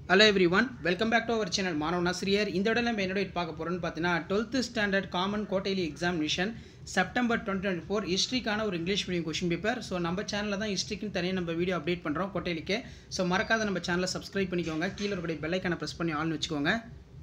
hello everyone welcome back to our channel மாணவன் ஆசிரியர் இந்த இடம் நம்ம என்னோட பார்க்க போகிறோம்னு பார்த்தீங்கன்னா twelfth standard common quarterly examination September twenty twenty four ஹிஸ்ட்ரிக்கான ஒரு English medium question paper so நம்ம சேனலில் தான் ஹிஸ்ட்ரிக்குன்னு தனியாக நம்ம வீடியோ அப்டேட் பண்ணுறோம் கோட்டைலிக்கு ஸோ மறக்காத நம்ம சேனலை சப்ஸ்கிரைப் பண்ணிக்கோங்க கீழே இருக்கக்கூடிய பெல்லைக்கான ப்ரெஸ் பண்ணி ஆள்னு வச்சுக்கோங்க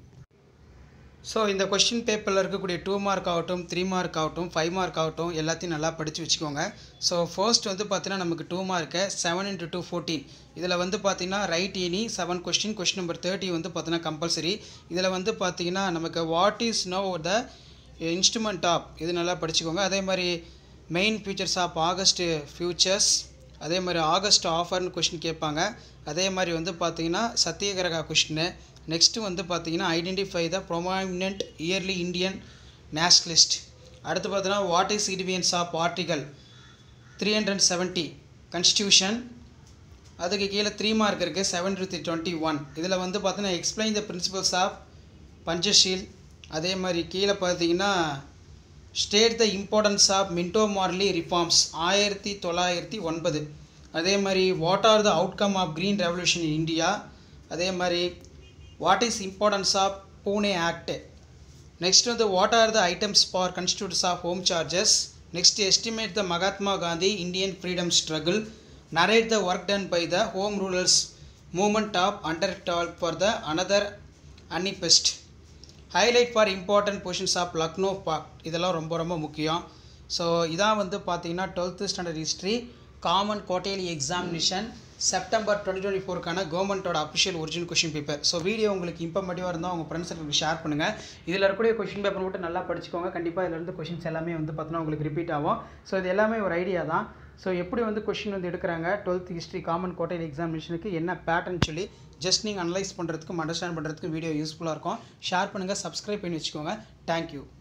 ஸோ இந்த கொஸ்டின் பேப்பரில் இருக்கக்கூடிய டூ மார்க் ஆகட்டும் த்ரீ மார்க் ஆகட்டும் ஃபைவ் மார்க் ஆகட்டும் எல்லாத்தையும் நல்லா படித்து வச்சுக்கோங்க ஸோ ஃபர்ஸ்ட் வந்து பார்த்தீங்கன்னா நமக்கு two mark seven into two fourteen இதில் வந்து பார்த்தீங்கன்னா ரைட் இனி seven question question number thirty வந்து பார்த்தீங்கன்னா கம்பல்சரி இதில் வந்து பார்த்தீங்கன்னா நமக்கு what is no the instrument of இது நல்லா படிச்சுக்கோங்க அதே மாதிரி main features of August futures அதே மாதிரி ஆகஸ்ட் ஆஃபர்னு கொஷின் கேட்பாங்க அதே மாதிரி வந்து பார்த்தீங்கன்னா சத்தியகிரகா கொஷின்னு நெக்ஸ்ட்டு வந்து பார்த்தீங்கன்னா identify the prominent early Indian nationalist அடுத்து பார்த்தீங்கன்னா வாட் இஸ் சிடிவியன்ஸ் of article three hundred seventy constitution அதுக்கு கீழே த்ரீ மார்க் இருக்குது செவன் டு டுவெண்ட்டி ஒன் இதில் வந்து பார்த்தீங்கன்னா explain the principles of Panchsheel அதே மாதிரி கீழே பார்த்தீங்கன்னா state the importance of Minto Morley reforms ஆயிரத்தி தொள்ளாயிரத்தி ஒன்பது அதே மாதிரி what are the outcome of green revolution in India அதே மாதிரி what is importance of Pune act next வந்து what are the items for constitutes of home charges next estimate the Mahatma Gandhi Indian freedom struggle narrate the work done by the home rulers movement of under tall for the another அனிபெஸ்ட் highlight for important positions of Lucknow park இதெல்லாம் ரொம்ப ரொம்ப முக்கியம் so இதான் வந்து பார்த்தீங்கன்னா twelfth standard history common quarterly examination September twenty twenty ஃபோருக்கான கவர்மெண்ட்டோட official original question paper so video உங்களுக்கு இன்ஃபர்மேட்டிவாக இருந்தால் உங்கள் ஃப்ரெண்ட்ஸுக்கு ஷேர் பண்ணுங்கள் இதில் இருக்கக்கூடிய கொஷின் பேப்பர் மட்டும் நல்லா படிச்சுக்கோங்க கண்டிப்பாக இதில் இருந்து கொஷின்ஸ் எல்லாமே வந்து பார்த்தோன்னா உங்களுக்கு ரிப்பீட் ஆகும் ஸோ இது எல்லாமே ஒரு ஐடியா தான் ஸோ எப்படி வந்து கொஷின் வந்து எடுக்கிறாங்க டுவெல்த் ஹிஸ்ட்ரி காமன் கோட்டையில் எக்ஸாமினேஷனுக்கு என்ன பேட்டர்ன் சொல்லி ஜஸ்ட் நீங்கள் அனலைஸ் பண்ணுறதுக்கும் அண்டர்ஸ்டாண்ட் பண்ணுறதுக்கும் வீடியோ யூஸ்ஃபுல்லாக இருக்கும் ஷேர் பண்ணுங்கள் சப்ஸ்கிரைப் பண்ணி வச்சுக்கோங்க தேங்க்யூ